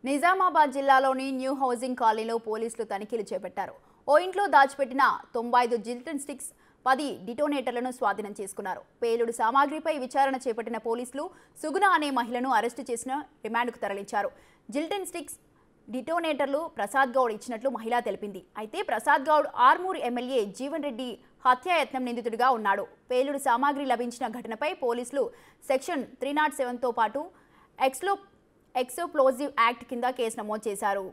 నిజామాబాద్ జిల్లాలోని new housing కాలనీలో పోలీసులు తనిఖీలు చేపట్టారు ఓ ఇంట్లో దాచిపెట్టిన తొంభై ఐదు జిల్టన్ స్టిక్స్ పది డిటోనేటర్లను స్వాధీనం చేసుకున్నారు పేలుడు సామాగ్రిపై విచారణ చేపట్టిన పోలీసులు సుగుణ అనే మహిళను అరెస్టు చేసిన రిమాండ్కు తరలించారు జిల్టన్ స్టిక్స్ డిటోనేటర్లు ప్రసాద్ గౌడ్ ఇచ్చినట్లు మహిళ తెలిపింది అయితే ప్రసాద్ గౌడ్ ఆర్మూర్ ఎమ్మెల్యే జీవన్ రెడ్డి హత్యాయత్నం నిందితుడిగా ఉన్నాడు పేలుడు సామాగ్రి లభించిన ఘటనపై పోలీసులు సెక్షన్ త్రీ నాట్ సెవెన్తో పాటు ఎక్స్లో ఎక్సోప్లోజివ్ యాక్ట్ కింద కేసు నమోదు చేశారు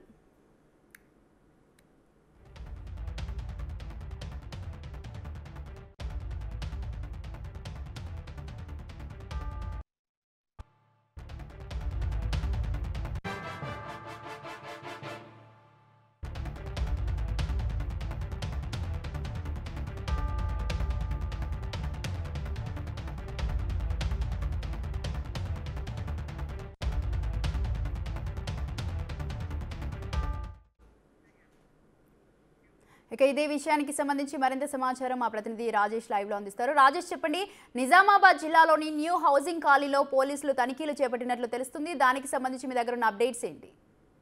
ఇక ఇదే విషయానికి సంబంధించి మరింత సమాచారం మా ప్రతినిధి రాజేష్ లైవ్ లో అందిస్తారు రాజేష్ చెప్పండి నిజామాబాద్ జిల్లాలోని న్యూ హౌసింగ్ కాలనీలో పోలీసులు తనిఖీలు చేపట్టినట్లు తెలుస్తుంది దానికి సంబంధించి మీ దగ్గర ఉన్న అప్డేట్స్ ఏంటి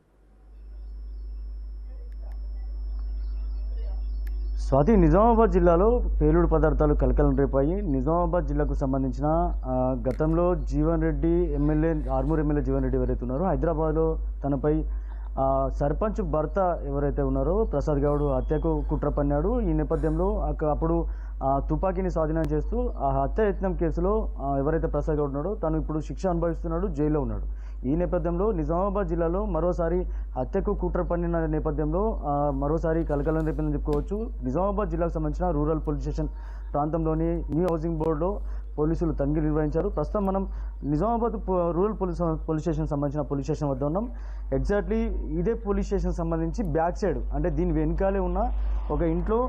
స్వాతి నిజామాబాద్ జిల్లాలో పేలుడు పదార్థాలు కలకలం రేపాయి నిజామాబాద్ జిల్లాకు సంబంధించిన ఆ, గతంలో జీవన్ రెడ్డి ఎమ్మెల్యే ఆర్మూర్ ఎమ్మెల్యే జీవన్ రెడ్డి ఎవరైతే ఉన్నారో హైదరాబాద్లో తనపై ఆ, సర్పంచ్ భర్త ఎవరైతే ఉన్నారో ప్రసాద్ గౌడ్ హత్యకు కుట్ర పన్నాడు ఈ నేపథ్యంలో అక్క- అప్పుడు ఆ, తుపాకీని స్వాధీనం చేస్తూ ఆ హత్య యత్నం కేసులో ఆ, ఎవరైతే ప్రసాద్ గౌడ్ ఉన్నాడో తను ఇప్పుడు శిక్ష అనుభవిస్తున్నాడు జైల్లో ఉన్నాడు ఈ నేపథ్యంలో నిజామాబాద్ జిల్లాలో మరోసారి హత్యకు కుట్ర పన్నిన నేపథ్యంలో ఆ, మరోసారి కలకలం రేపిందని చెప్పుకోవచ్చు నిజామాబాద్ జిల్లాకు సంబంధించిన రూరల్ పోలీస్ స్టేషన్ ప్రాంతంలోని న్యూ హౌసింగ్ బోర్డులో పోలీసులు తనిఖీలు నిర్వహించారు ప్రస్తుతం మనం నిజామాబాద్ పో- రూరల్ పోలీస్ పోలీస్ స్టేషన్ సంబంధించిన పోలీస్ స్టేషన్ వద్ద ఉన్నాం ఎగ్జాక్ట్లీ ఇదే పోలీస్ స్టేషన్ సంబంధించి బ్యాక్ సైడ్ అంటే దీని వెనకాలే ఉన్న ఒక ఇంట్లో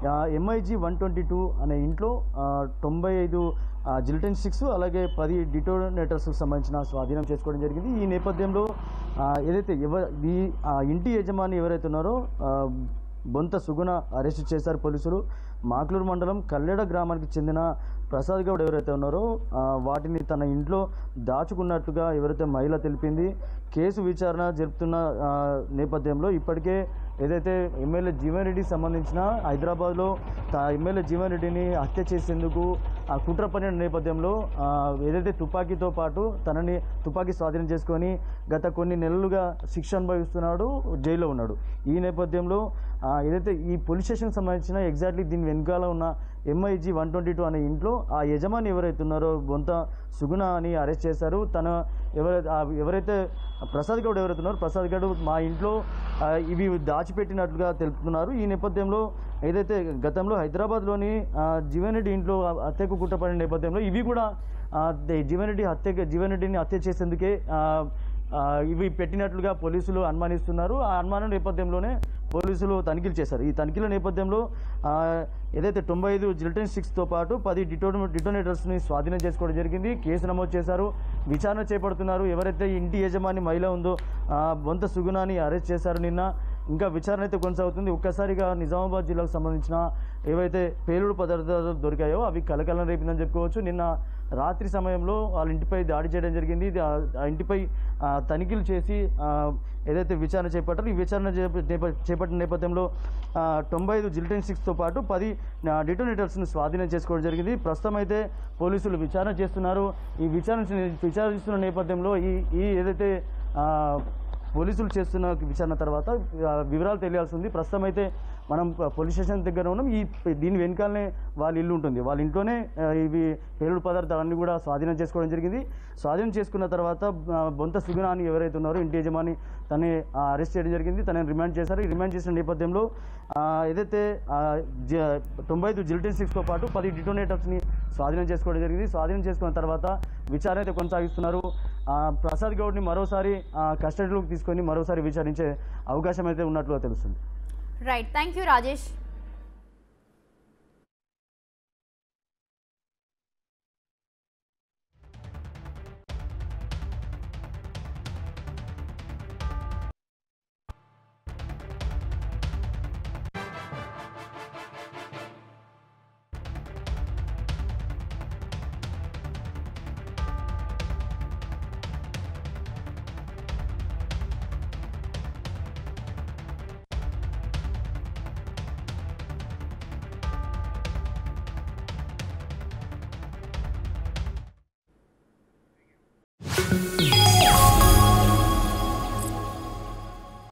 ఎంఐజీ వన్ ట్వంటీ టూ అనే ఇంట్లో ఆ, తొంభై ఐదు జిల్టన్ స్టిక్స్ అలాగే పది డిటోనేటర్స్ సంబంధించిన స్వాధీనం చేసుకోవడం జరిగింది ఈ నేపథ్యంలో ఆ, ఏదైతే ఎవ ఈ ఆ, ఇంటి యజమాని ఎవరైతే ఉన్నారో ఆ, బొంత సుగుణ అరెస్ట్ చేశారు పోలీసులు మాక్లూరు మండలం కల్లెడ గ్రామానికి చెందిన ప్రసాద్ గౌడ్ ఎవరైతే ఉన్నారో ఆ, వాటిని తన ఇంట్లో దాచుకున్నట్లుగా ఎవరైతే మహిళ తెలిపింది కేసు విచారణ జరుపుతున్న ఆ, నేపథ్యంలో ఇప్పటికే ఏదైతే ఎమ్మెల్యే జీవన్ రెడ్డికి సంబంధించిన హైదరాబాద్లో తా ఎమ్మెల్యే జీవన్ రెడ్డిని హత్య చేసేందుకు ఆ కుట్ర పడిన నేపథ్యంలో ఆ, ఏదైతే తుపాకీతో పాటు తనని తుపాకీ స్వాధీనం చేసుకొని గత కొన్ని నెలలుగా శిక్ష అనుభవిస్తున్నాడు జైల్లో ఉన్నాడు ఈ నేపథ్యంలో ఆ, ఏదైతే ఈ పోలీస్ స్టేషన్కి సంబంధించిన ఎగ్జాక్ట్లీ దీని వెనకాల ఉన్న ఎంఐజీ వన్ ట్వంటీ టూ అనే ఇంట్లో ఆ యజమాని ఎవరైతే ఉన్నారో బొంత సుగుణ అని అరెస్ట్ చేశారు తన ఎవరైతే ఆ ఎవరైతే ప్రసాద్ గౌడ్ ఎవరైతే ఉన్నారో ప్రసాద్ గౌడ్ మా ఇంట్లో ఆ, ఇవి దాచిపెట్టినట్లుగా తెలుపుతున్నారు ఈ నేపథ్యంలో ఏదైతే గతంలో హైదరాబాద్లోని ఆ, జీవన్ రెడ్డి ఇంట్లో హత్యకు కుట్రపడిన నేపథ్యంలో ఇవి కూడా ఆ, దే- జీవన్ రెడ్డి హత్య జీవన్ రెడ్డిని హత్య చేసేందుకే ఆ, ఆ, ఇవి పెట్టినట్లుగా పోలీసులు అనుమానిస్తున్నారు ఆ అనుమానం నేపథ్యంలోనే పోలీసులు తనిఖీలు చేశారు ఈ తనిఖీల నేపథ్యంలో ఆ, ఏదైతే తొంభై ఐదు జిల్టన్ సిక్స్తో పాటు పది డిటో డిటోనేటర్స్ని స్వాధీనం చేసుకోవడం జరిగింది కేసు నమోదు చేశారు విచారణ చేపడుతున్నారు ఎవరైతే ఇంటి యజమాని మహిళ ఉందో ఆ, బొంత సుగుణాన్ని అరెస్ట్ చేశారు నిన్న ఇంకా విచారణ అయితే కొనసాగుతుంది ఒక్కసారిగా నిజామాబాద్ జిల్లాకు సంబంధించిన ఏవైతే పేలుడు పదార్థాలు దొరికాయో అవి కలకలం రేపిందని చెప్పుకోవచ్చు నిన్న రాత్రి సమయంలో వాళ్ళ ఇంటిపై దాడి చేయడం జరిగింది ఇది ఆ- ఆ ఇంటిపై ఆ, తనిఖీలు చేసి ఆ, ఏదైతే విచారణ చేపట్టారో ఈ విచారణ చేప- చేప- చేపట్టిన నేపథ్యంలో ఆ, తొంభై ఐదు జిల్టన్ సిక్స్తో పాటు పది ఆ, డిటోనేటర్స్ను స్వాధీనం చేసుకోవడం జరిగింది ప్రస్తుతం అయితే పోలీసులు విచారణ చేస్తున్నారు ఈ విచారణ విచారిస్తున్న నేపథ్యంలో ఈ ఈ ఏదైతే ఆ, పోలీసులు చేస్తున్న విచారణ తర్వాత ఆ, వివరాలు తెలియాల్సి ఉంది ప్రస్తుతం అయితే మనం ప- పోలీస్ స్టేషన్ దగ్గర ఉన్నాం ఈ దీని వెనకాలనే వాళ్ళ ఇల్లు ఉంటుంది వాళ్ళ ఇంట్లోనే ఆ, ఇవి పేలుడు పదార్థాలన్నీ కూడా స్వాధీనం చేసుకోవడం జరిగింది స్వాధీనం చేసుకున్న తర్వాత ఆ, బొంత సుగుణ అని ఎవరైతే ఉన్నారో ఇంటి యజమాని తనే ఆ, అరెస్ట్ చేయడం జరిగింది తనని రిమాండ్ చేశారు ఈ రిమాండ్ చేసిన నేపథ్యంలో ఆ, ఏదైతే ఆ, జ- తొంభై ఐదు జిల్టన్ సిక్స్తో పాటు పది డిటోనేటర్స్ని స్వాధీనం చేసుకోవడం జరిగింది స్వాధీనం చేసుకున్న తర్వాత విచారణ అయితే కొనసాగిస్తున్నారు ఆ, ప్రసాద్ గౌడ్ని మరోసారి ఆ, కస్టడీలోకి తీసుకొని మరోసారి విచారించే అవకాశం అయితే ఉన్నట్లుగా తెలుస్తుంది రైట్ థ్యాంక్ యూ రాజేష్